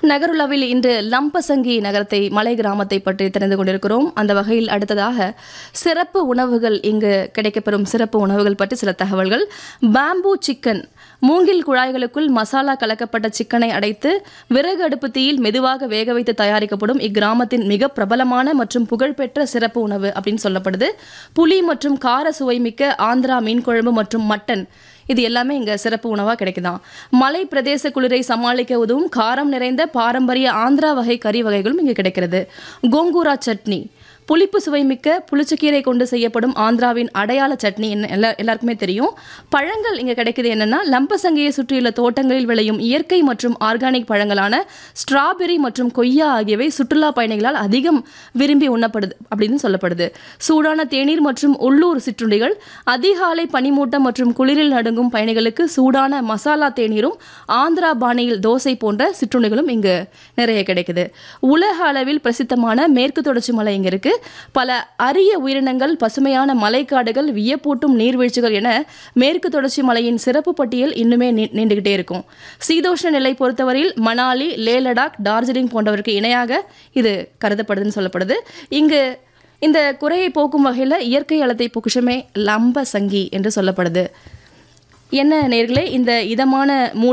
நகருலாவில் இன்று லம்பசங்கி நகரத்தை மலை கிராமத்தை பற்றி தெரிந்து கொண்டிருக்கிறோம் அந்த வகையில் அடுத்ததாக சிறப்பு உணவுகள் இங்கு கிடைக்கப்பெறும் சிறப்பு உணவுகள் பற்றி சில தகவல்கள் பேம்பூ சிக்கன் மூங்கில் குழாய்களுக்குள் மசாலா கலக்கப்பட்ட சிக்கனை அடைத்து விறகு அடுப்பு தீயில் மெதுவாக வேக வைத்து தயாரிக்கப்படும் இக்கிராமத்தின் மிக பிரபலமான மற்றும் புகழ்பெற்ற சிறப்பு உணவு அப்படின்னு சொல்லப்படுது புளி மற்றும் கார சுவைமிக்க ஆந்திரா மீன் குழம்பு மற்றும் மட்டன் இது எல்லாமே இங்க சிறப்பு உணவா கிடைக்குதாம் மலை பிரதேச குளிரை சமாளிக்க உதவும் காரம் நிறைந்த பாரம்பரிய ஆந்திரா வகை கறி வகைகளும் இங்க கிடைக்கிறது கோங்கூரா சட்னி புளிப்பு சுவைமிக்க புளிச்சக்கீரை கொண்டு செய்யப்படும் ஆந்திராவின் அடையாள சட்னி என்ன எல்லா எல்லாருக்குமே தெரியும் பழங்கள் இங்க கிடைக்குது என்னன்னா லம்பசங்கியை சுற்றியுள்ள தோட்டங்களில் விளையும் இயற்கை மற்றும் ஆர்கானிக் பழங்களான ஸ்ட்ராபெரி மற்றும் கொய்யா ஆகியவை சுற்றுலா பயணிகளால் அதிகம் விரும்பி உண்ணப்படுது அப்படின்னு சொல்லப்படுது சூடான தேநீர் மற்றும் உள்ளூர் சிற்றுண்டிகள் அதிகாலை பனிமூட்டம் மற்றும் குளிரில் நடுங்கும் பயணிகளுக்கு சூடான மசாலா தேநீரும் ஆந்திரா பாணியில் தோசை போன்ற சிற்றுண்டிகளும் இங்கு நிறைய கிடைக்குது உலக அளவில் பிரசித்தமான மேற்கு தொடர்ச்சி மலை இங்க இருக்கு பல அரிய உயிரினங்கள் பசுமையான மலைக்காடுகள் வியப்பூட்டும் நீர்வீழ்ச்சிகள் என மேற்கு தொடர்ச்சி மலையின் சிறப்பு பட்டியல் இன்னுமே நீ- நீண்டுகிட்டே இருக்கும் சீதோஷ்ண நிலை பொறுத்தவரையில் மணாலி லே லடாக் டார்ஜிலிங் போன்றவருக்கு இணையாக இது கருதப்படுதுன்னு சொல்லப்படுது இங்கு இந்த குறையை போக்கும் வகையில் இயற்கை அளத்தை பொக்குஷமே லம்ப சங்கி என்று சொல்லப்படுது என்ன நேர்களே இந்த இதமான மூ